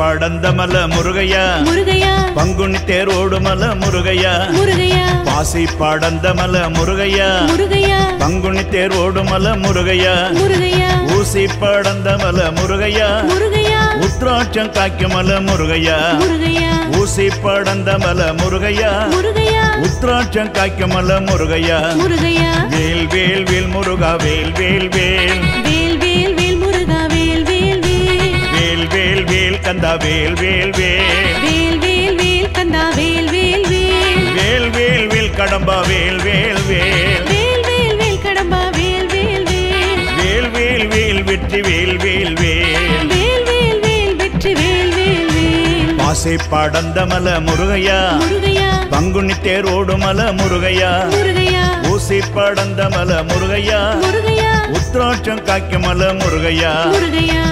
படந்தமல முருகையா முருகையா பங்குனி தேரோடுமல முருகையா முருகையா பாசி படந்தமல முருகையா முருகையா பங்குனி தேரோடுமல முருகையா முருகையா ஊசி படந்தமல முருகையா முருகையா உத்ராட்சம் காய்க்குமல முருகையா முருகையா ஊசி படந்தமல முருகையா முருகையா உத்ராட்சம் காய்க்குமல முருகையா முருகையா வேல் வேல் வேல் முருகா வேல் வேல் வேல் வேல் வேல் வேல் முருகா வேல் வேல் வேல் வேல் வேல் வேல் கந்தா வேல் வேல் வேல் வேல் வேல் வேல் கந்தா வேல் வேல் வேல் வேல் வேல் வேல் கடம்பா வேல் வேல் வேல் வேல் வேல் வேல் கடம்பா வேல் வேல் வேல் வேல் வேல் வேல் வெற்றி வேல் வேல் வேல் வேல் வேல் வேல் வெற்றி வேல் வேல் வேல் பாசை படந்தமல முருகையா முருகையா பங்குனி தேரோடுமல முருகையா முருகையா ஊசி படந்தமல முருகையா முருகையா உத்ராட்சம் காய்க்குமல முருகையா முருகையா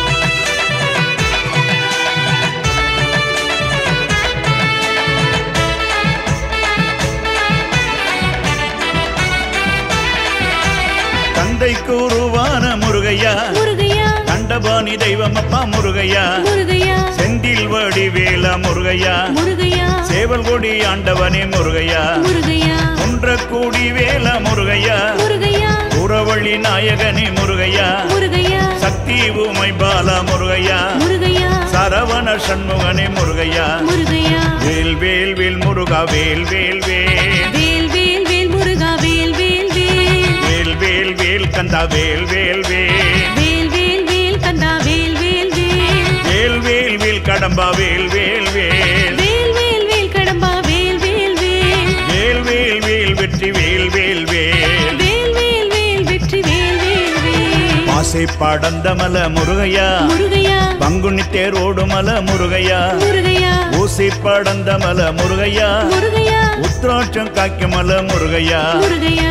தந்தைக்கு உருவான முருகையா முருகையா கண்டபாணி தெய்வம் அப்பா முருகையா முருகையா செந்தில் வடி வேலா முருகையா முருகையா சேவல் கொடி ஆண்டவனே முருகையா முருகையா குன்ற கூடி வேலா முருகையா முருகையா உறவழி நாயகனே முருகையா முருகையா சக்தி உமை பாலா முருகையா முருகையா சரவண சண்முகனே முருகையா முருகையா வேல் வேல் வேல் முருகா வேல் வேல் வேல் வேல் வேல் வேல் முருகா வேல் வேல் வேல் வேல் வேல் வேல் கந்தா வேல் வேல் வேல் வேல் வேல் வேல் கந்தா வேல் வேல் வேல் வேல் வேல் வேல் கடம்பா வேல் வேல் வேல் வேல் வேல் வேல் கடம்பா வேல் வேல் வேல் வேல் வேல் வேல் வெற்றி வேல் வேல் வேல் வேல் வேல் வேல் வெற்றி வேல் வேல் வேல் பாசை படந்தமல முருகையா முருகையா பங்குனி தேரோடுமல முருகையா முருகையா ஊசி படந்தமல முருகையா முருகையா உத்ராட்சம் காய்க்குமல முருகையா முருகையா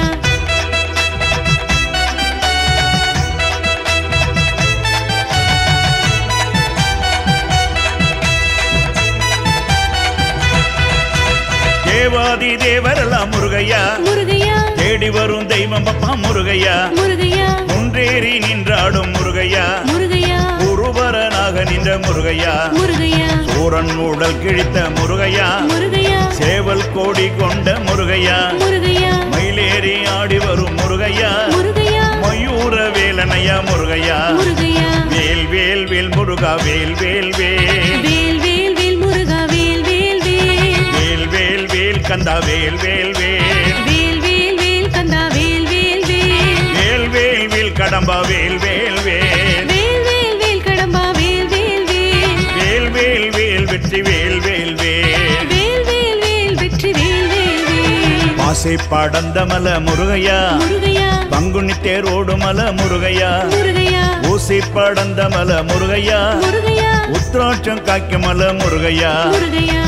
தேவாதி தேவரெல்லாம் முருகையா முருகையா தேடி வரும் தெய்வம் அப்பா முருகையா முருகையா குன்றேறி நின்றாடும் முருகையா முருகையா குருவரனாக நின்ற முருகையா முருகையா சூரன் உடல் கிழித்த முருகையா முருகையா சேவல் கோடி கொண்ட முருகையா முருகையா மயிலேறி ஆடி வரும் முருகையா முருகையா மயூர வேலனையா முருகையா முருகையா வேல் வேல் வேல் முருகா வேல் வேல் வேல் வேல் வேல் வேல் முருகா வேல் வேல் வேல் வேல் வேல் வேல் கந்தா வேல் வேல் வேல் வேல் வேல் வேல் கந்தா வேல் வேல் வேல் வேல் வேல் வேல் கடம்பா வேல் வேல் வேல் வேல் வேல் வேல் கடம்பா வேல் வேல் வேல் வேல் வேல் வேல் வெற்றி வேல் வேல் வேல் வேல் வேல் வேல் வெற்றி வேல் வேல் வேல் பாசை படந்தமல முருகையா முருகையா பங்குனி தேரோடுமல முருகையா முருகையா ஊசி படந்தமல முருகையா முருகையா உத்ராட்சம் காய்க்குமல முருகையா முருகையா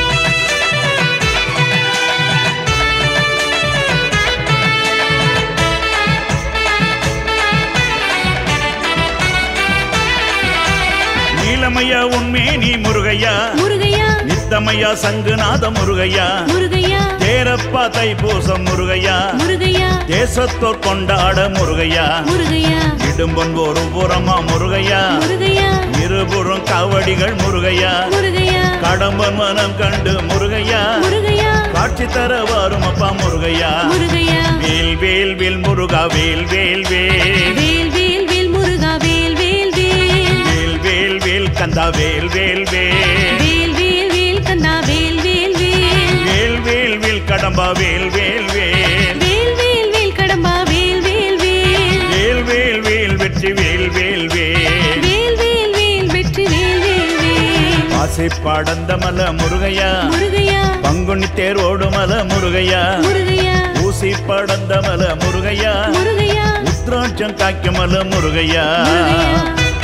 நீலமையா உண்மேனி முருகையா முருகையா நித்தமையா சங்குநாத முருகையா முருகையா தேரப்பா தைப்பூசம் முருகையா முருகையா தேசத்தோர் கொண்டாட முருகையா முருகையா இடும்பன் ஒரு புறமா முருகையா முருகையா இருபுறம் காவடிகள் முருகையா முருகையா கடம்பன் மனம் கண்டு முருகையா முருகையா காட்சி தர வரும் அப்பா முருகையா முருகையா வேல் வேல் வேல் முருகா வேல் வேல் வேல் வேல் வேல் வேல் முருகா வேல் வேல் வேல் வேல் வேல் வேல் கந்தா வேல் வேல் வேல் வேல் வேல் வேல் கந்தா வேல் வேல் வேல் வேல் வேல் வேல் கடம்பா வேல் வேல் வேல் வேல் வேல் வேல் கடம்பா வேல் வேல் வேல் வேல் வேல் வேல் வெற்றி வேல் வேல் வேல் வேல் வேல் வேல் வெற்றி வேல் வேல் வேல் ஆசை படந்தமல முருகையா முருகையா பங்குனி தேரோடுமல முருகையா முருகையா ஊசி படந்தமல முருகையா முருகையா உத்ராட்சம் காய்க்குமல முருகையா முருகையா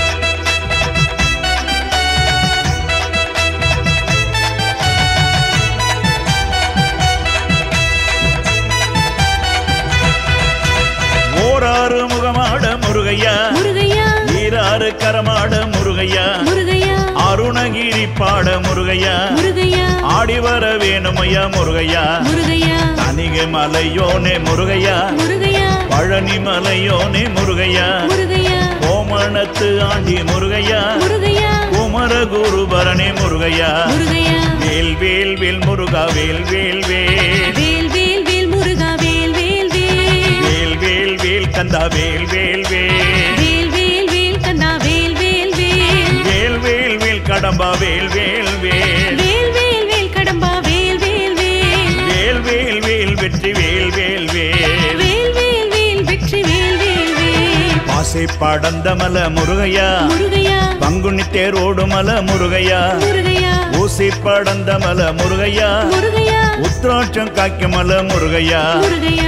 ஓராறு முகமாட முருகையா முருகையா ஈராறு கரமாட முருகையா முருகையா அருணகிரி பாட முருகையா முருகையா ஆடி வர வேணுமையா முருகையா முருகையா தனிகை மலையோனே முருகையா முருகையா பழனி மலையோனே முருகையா முருகையா கோமணத்து ஆண்டி முருகையா முருகையா குமரகுருபரணி முருகையா முருகையா வேல் வேல் வேல் முருகா வேல் வேல் வேல் வேல் வேல் வேல் முருகா வேல் வேல் வேல் வேல் வேல் வேல் கந்தா வேல் வேல் வேல் வேல் வேல் வேல் கண்ணா வேல் வேல் வேல் வேல் வேல் வேல் கடம்பா வேல் வேல் வேல் வேல் வேல் வேல் கடம்பா வேல் வேல் வேல் வேல் வேல் வேல் வெற்றி வேல் வேல் வேல் வேல் வேல் வேல் வெற்றி வேல் வேல் வேல் பாசை படந்தமல முருகையா முருகையா பங்குனி தேரோடுமல முருகையா முருகையா ஊசி படந்தமல முருகையா முருகையா உத்ராட்சம் காய்க்குமல முருகையா முருகையா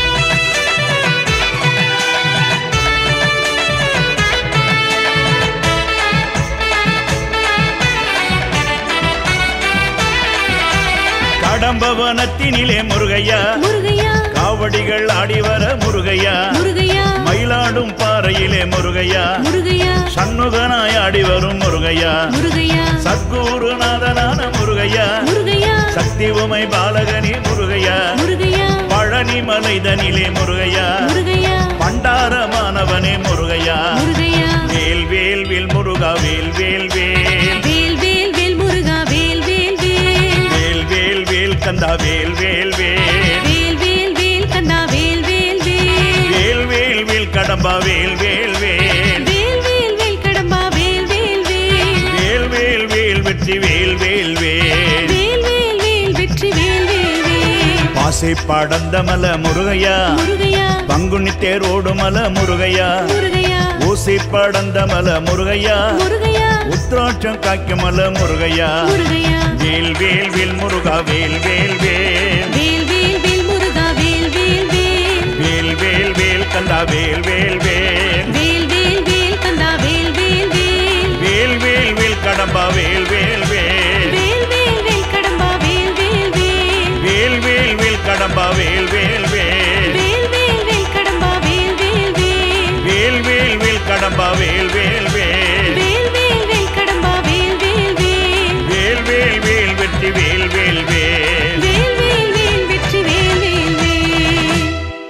கடம்பவனத்தினிலே முருகையா முருகையா காவடிகள் ஆடி வர முருகையா முருகையா மயிலாடும் பாறையிலே முருகையா முருகையா சண்முகனாய் ஆடி வரும் முருகையா முருகையா சத்குருநாதனான முருகையா முருகையா சக்தி உமை பாலகனி முருகையா முருகையா பழனி மலைதனிலே முருகையா முருகையா பண்டாரமானவனே முருகையா முருகையா வேல் வேல் வேல் முருகா வேல் வேல் வேல் வேல் வேல் வேல் முருகா வேல் வேல் வேல் வேல் வேல் வேல் கந்தா வேல் வேல் வேல் வேல் வேல் வேல் கண்ணா வேல் வேல் வேல் வேல் வேல் வேல் கடம்பா வேல் வேல் வேல் வேல் வேல் வேல் கடம்பா வேல் வேல் வேல் வேல் வேல் வேல் வெற்றி வேல் வேல் வேல் வேல் வேல் வேல் வெற்றி வேல் வேல் வேல் பாசை படந்தமல முருகையா முருகையா பங்குனி தேரோடுமல முருகையா முருகையா ஊசி படந்தமல முருகையா முருகையா உத்ராட்சம் காய்க்குமல முருகையா முருகையா வேல் வேல் வேல் முருகா வேல் வேல் வேல் வேல் வேல் வேல் முருகா வேல் வேல் வேல் வேல் வேல் வேல் கந்தா வேல் வேல் வேல் வேல் வேல் வேல் கண்ணா வேல் வேல் வேல் வேல் வேல் வேல் கடம்பா வேல் வேல் வேல் வேல் வேல் வேல் கடம்பா வேல் வேல் வேல் வேல் வேல் வேல் கடம்பா வேல் வேல் வேல் வேல் வேல் வேல் கடம்பா வேல் வேல் வேல் வேல் வேல் வேல் கடம்பா வேல் வேல் வேல் வேல் வேல் வேல் கடம்பா வேல் வேல் வேல் வேல் வேல் வேல் வெற்றி வேல் வேல் வேல் வேல் வேல் வேல் வெற்றி வேல் வேல் வேல்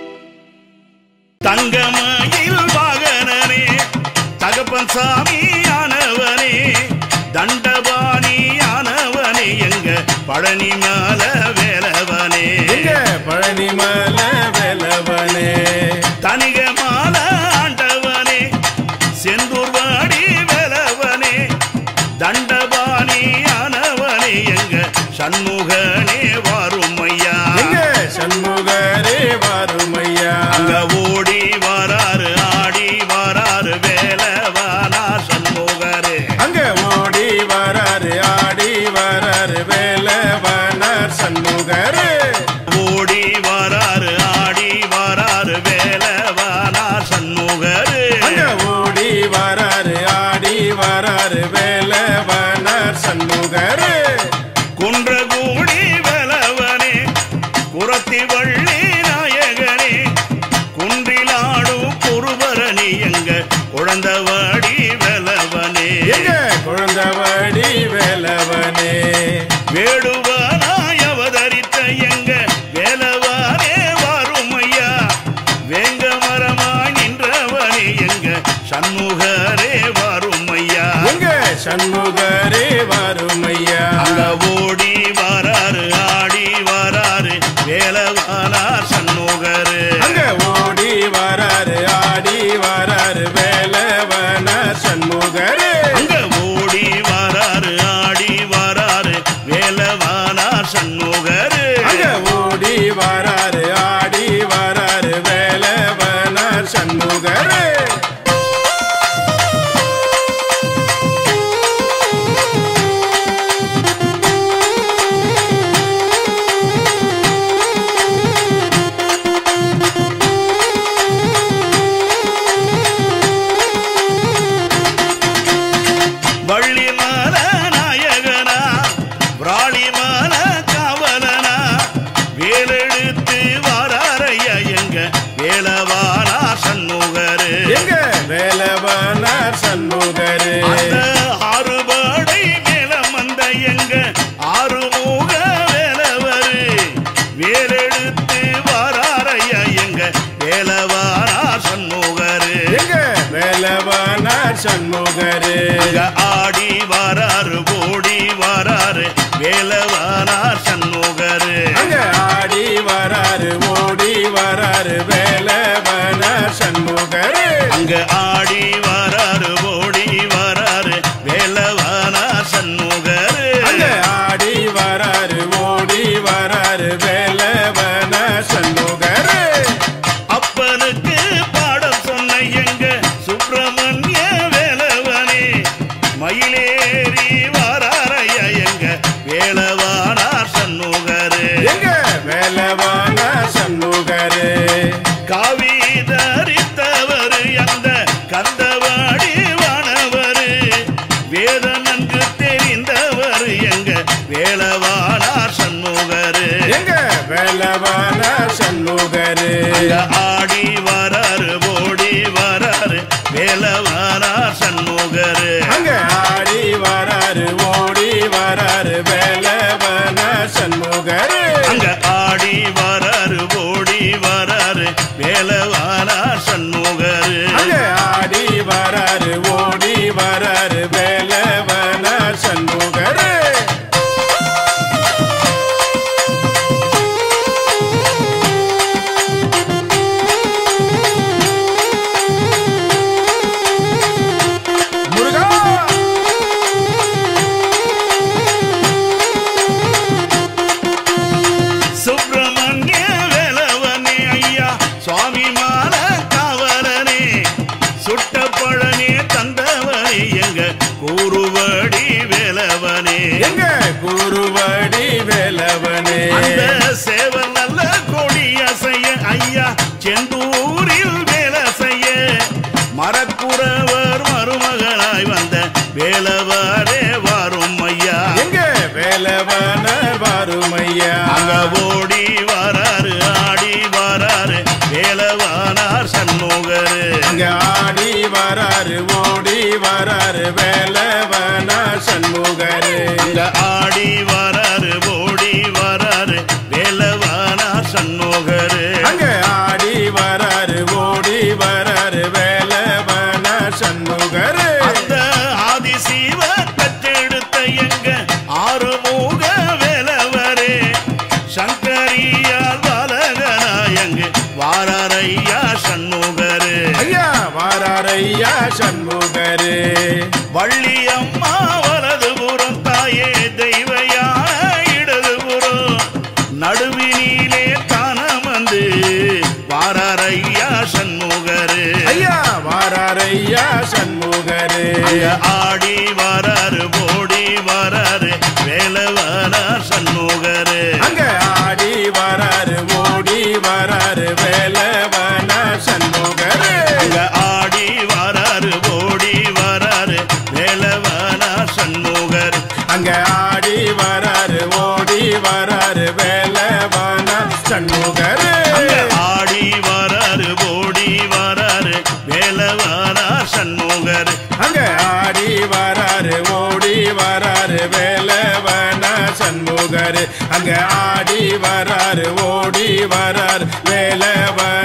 தங்கமயில் வாகனனே தகப்பன் சாமி ஆனவனே தண்டபாணி ஆனவனே எங்க பழனி மேல வேலவனே எங்க பழனி மலை வெலவனே தனிக மால ஆண்டவனே செந்தூர் வாடி வேலவனே தண்டபாணி ஆனவனே எங்க சண்முகனே வாரும் ஐயா எங்க சண்முகரே வாருமையா அங்க ஓடி வராரு ஆடி வராரு வேலவானா சண்முகரே அங்க ஓடி வராரு ஆடி வராரு வேலவனார் சண்முகரே ஓடி வராரு ஆடி வராரு வேலவானா சண்முகரே அங்க ஓடி வராரு ஆடி வராரு வேலவனார் சண்முகரே குன்றகூடி வேலவனே குரத்தி வள்ளி நாயகனே குன்றிலாடும் குருபரணி எங்க குழந்தவாடி வேலவனே எங்க குழந்தவடி வேலவனே வேடுவனாய் அவதரித்த எங்க வேலவானே வாரும் ஐயா வேங்க மரமாய் நின்றவனே எங்க சண்முகரே வாரும் ஐயா எங்க சண்முகரே வாருமையா அங்க ஓடி வராரு ஆடி வராரு வேலவானார் சண்முகரு அங்க ஓடி வராரு ஆடி வராரு வேலவனார் சண்முகரே அங்க ஓடி வராரு ஆடி வராரு வேலவானார் சண்முகரு அங்க ஓடி வராரு ஆடி வராரு வேலவனார் சண்முகரே வள்ளி மல நாயகனா விராளி மல காவலனா வேலெடுத்து வாராரையா எங்க வேலவானா சண்முகரு எங்க வேலவனார் சண்முகரே அந்த ஆறுபடை மேல வந்த எங்க ஆறுமுக வேலவரு வேலெடுத்து வாராரையா எங்க வேலவானா சண்முகரு எங்க வேலவனார் சண்முகரே அங்க ஆடி வா வேலவானார் சண்முகரு அங்க ஆடி வராரு ஓடி வராரு வேலவன சண்முகரு அங்க ஆடி வராரு ஓடி வராரு வேலவானார் சண்முகரு அங்க ஆடி வராரு ஓடி வராரு வேலவன சண்முகரு அப்பனுக்கு பாடம் சொன்ன எங்க சுப்பிரமணிய வேலவனே மயிலேறி வாராரையா எங்க வேலவானார் சண்முகரு எங்க வேலவன சண்முகரு காவி தரித்தவர் அந்த கந்தவாடி வானவர் வேத நன்கு தெரிந்தவர் எங்க வேலவானார் சண்முகரு எங்க வேலவன சண்முகரு அங்க ஆடி வராரு ஓடி வராரு வேலவானார் சண்முகரு அங்க ஆடி வராரு ஓடி வராரு வேலவன சண்முகரு அங்க ஆடி வராரு ஓடி வராரு வேலவானார் சண்முகரு அங்க ஆடி வராரு ஓடி வராரு வேலவன சண்முகரு முருகா சுப்பிரமணிய வேலவனே ஐயா சுவாமி மால காவலனே சுட்ட பழனே தந்தவனே எங்க கூறுவடி வேலவனே எங்க குருவடி வேலவனே அந்த சேவல் நல்ல கொடிய செய்ய ஐயா செந்தூரில் வேலை செய்ய மரக்குறவர் மருமகனாய் வந்த வேலவரே வரும் ஐயா எங்க வேலவன வறுமையா அங்க ஓடி வராரு ஆடி வராரு வேலவானார் சண்முகரு அங்க ஆடி வராரு ஓடி வராரு வேலவன சண்முகரு அங்க ஆடி வராரு ஓடி வராரு வேலவானார் சண்முகரு அங்க ஆடி வராரு ஓடி வராரு வேலவன சண்முகரு அந்த ஆதிசீவ பெற்றெடுத்த எங்க ஆறுமுக வேலவரே சங்கரியால் பாலகனாயங்கு வாராரையா சண்முகரு ஐயா வாராரையா சண்முகரு வள்ளியம்மா வலதுபுறம் தாயே தெய்வயான இடதுபுறம் நடுவினிலே தானம் வந்து வாராரையா சண்முகரு ஐயா வாராரையா சண்முகரு அங்க ஆடி வராரு ஓடி வராரு வேலவனா சண்முகரு அங்க ஆடி வராரு ஓடி வராரு வேலவன சண்முகரு அங்க ஆடி வராரு ஓடி வராரு வேலவனா சண்முகர் அங்க ஆடி வராரு ஓடி வராரு வேலவன சண்முகரு அங்க ஆடி வராரு ஓடி வராரு வேலவனா சண்முகர் அங்க ஆடி வராரு ஓடி வராரு வேலவன சண்முகரு அங்க ஆடி வராரு ஓடி வராரு வேலவன